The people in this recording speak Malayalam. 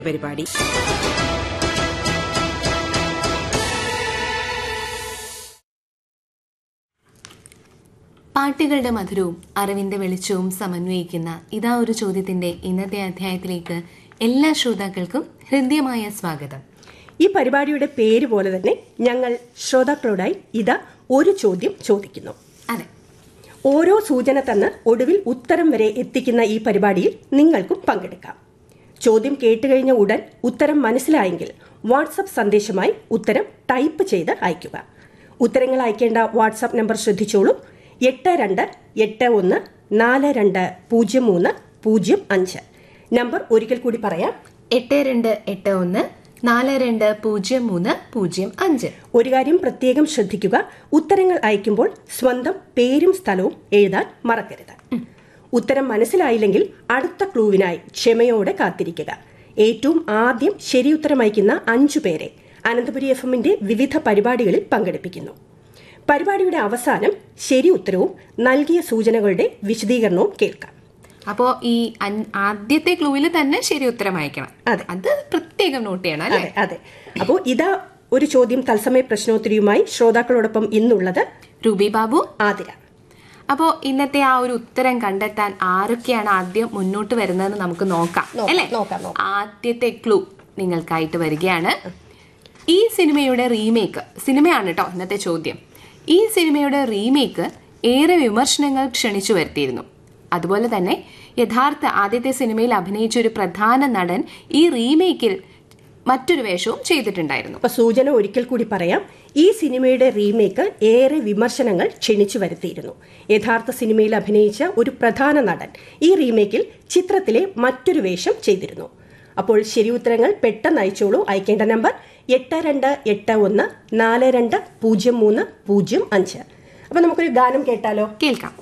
പരിപാടി പാട്ടുകളുടെ മധുരവും അറിവിന്റെ വെളിച്ചവും സമന്വയിക്കുന്ന ഇതാ ഒരു ചോദ്യത്തിന്റെ ഇന്നത്തെ അധ്യായത്തിലേക്ക് എല്ലാ ശ്രോതാക്കൾക്കും ഹൃദ്യമായ സ്വാഗതം ഈ പരിപാടിയുടെ പേര് പോലെ തന്നെ ഞങ്ങൾ ശ്രോതാക്കളോടായി ഇതാ ഒരു ചോദ്യം ചോദിക്കുന്നു അതെ ഓരോ സൂചന തന്ന് ഒടുവിൽ ഉത്തരം വരെ എത്തിക്കുന്ന ഈ പരിപാടിയിൽ നിങ്ങൾക്കും പങ്കെടുക്കാം ചോദ്യം കേട്ടുകഴിഞ്ഞ ഉടൻ ഉത്തരം മനസ്സിലായെങ്കിൽ വാട്സപ്പ് സന്ദേശമായി ഉത്തരം ടൈപ്പ് ചെയ്ത് അയയ്ക്കുക ഉത്തരങ്ങൾ അയക്കേണ്ട വാട്സപ്പ് നമ്പർ ശ്രദ്ധിച്ചോളൂ എട്ട് രണ്ട് എട്ട് ഒന്ന് നാല് രണ്ട് പൂജ്യം മൂന്ന് പൂജ്യം അഞ്ച് നമ്പർ ഒരിക്കൽ കൂടി പറയാം എട്ട് രണ്ട് എട്ട് ഒന്ന് നാല് രണ്ട് പൂജ്യം മൂന്ന് പൂജ്യം അഞ്ച് ഒരു കാര്യം പ്രത്യേകം ശ്രദ്ധിക്കുക ഉത്തരങ്ങൾ അയക്കുമ്പോൾ സ്വന്തം പേരും സ്ഥലവും എഴുതാൻ മറക്കരുത് ഉത്തരം മനസ്സിലായില്ലെങ്കിൽ അടുത്ത ക്ലൂവിനായി ക്ഷമയോടെ കാത്തിരിക്കുക ഏറ്റവും ആദ്യം ശരിയുത്തരം അയക്കുന്ന അഞ്ചു പേരെ അനന്തപുരി എഫ് എമ്മിന്റെ വിവിധ പരിപാടികളിൽ പങ്കെടുപ്പിക്കുന്നു പരിപാടിയുടെ അവസാനം ശരി ഉത്തരവും നൽകിയ സൂചനകളുടെ വിശദീകരണവും കേൾക്കാം അപ്പോ ഈ അൻ- ആദ്യത്തെ ക്ലൂവിൽ തന്നെ ശരി ഉത്തരം അയക്കണം അതെ. അത് പ്രത്യേകം നോട്ട് ചെയ്യണം അല്ലേ അതെ അതെ അപ്പോൾ ഇതാ ഒരു ചോദ്യം തത്സമയ പ്രശ്നോത്തരിയുമായി ശ്രോതാക്കളോടൊപ്പം ഇന്നുള്ളത് രൂപി ബാബു ആതിര അപ്പോ ഇന്നത്തെ ആ ഒരു ഉത്തരം കണ്ടെത്താൻ ആരൊക്കെയാണ് ആദ്യം മുന്നോട്ട് വരുന്നതെന്ന് നമുക്ക് നോക്കാം നോക്കാം, അല്ലേ നോക്കാം, നോക്കാം. ആദ്യത്തെ ക്ലൂ നിങ്ങൾക്കായിട്ട് വരികയാണ് ഈ സിനിമയുടെ റീമേക്ക് സിനിമയാണ് കേട്ടോ ഇന്നത്തെ ചോദ്യം ഈ സിനിമയുടെ റീമേക്ക് ഏറെ വിമർശനങ്ങൾ ക്ഷണിച്ചു വരുത്തിയിരുന്നു അതുപോലെ തന്നെ യഥാർത്ഥ ആദ്യത്തെ സിനിമയിൽ അഭിനയിച്ച ഒരു പ്രധാന നടൻ ഈ റീമേക്കിൽ മറ്റൊരു വേഷവും ചെയ്തിട്ടുണ്ടായിരുന്നു അപ്പൊ സൂചന ഒരിക്കൽ കൂടി പറയാം ഈ സിനിമയുടെ റീമേക്ക് ഏറെ വിമർശനങ്ങൾ ക്ഷണിച്ചു വരുത്തിയിരുന്നു യഥാർത്ഥ സിനിമയിൽ അഭിനയിച്ച ഒരു പ്രധാന നടൻ ഈ റീമേക്കിൽ ചിത്രത്തിലെ മറ്റൊരു വേഷം ചെയ്തിരുന്നു അപ്പോൾ ശരി ഉത്തരങ്ങൾ പെട്ടെന്ന് അയച്ചോളൂ അയക്കേണ്ട നമ്പർ എട്ട് രണ്ട് എട്ട് ഒന്ന് നാല് രണ്ട് പൂജ്യം മൂന്ന് പൂജ്യം അഞ്ച് അപ്പൊ നമുക്കൊരു ഗാനം കേട്ടാലോ കേൾക്കാം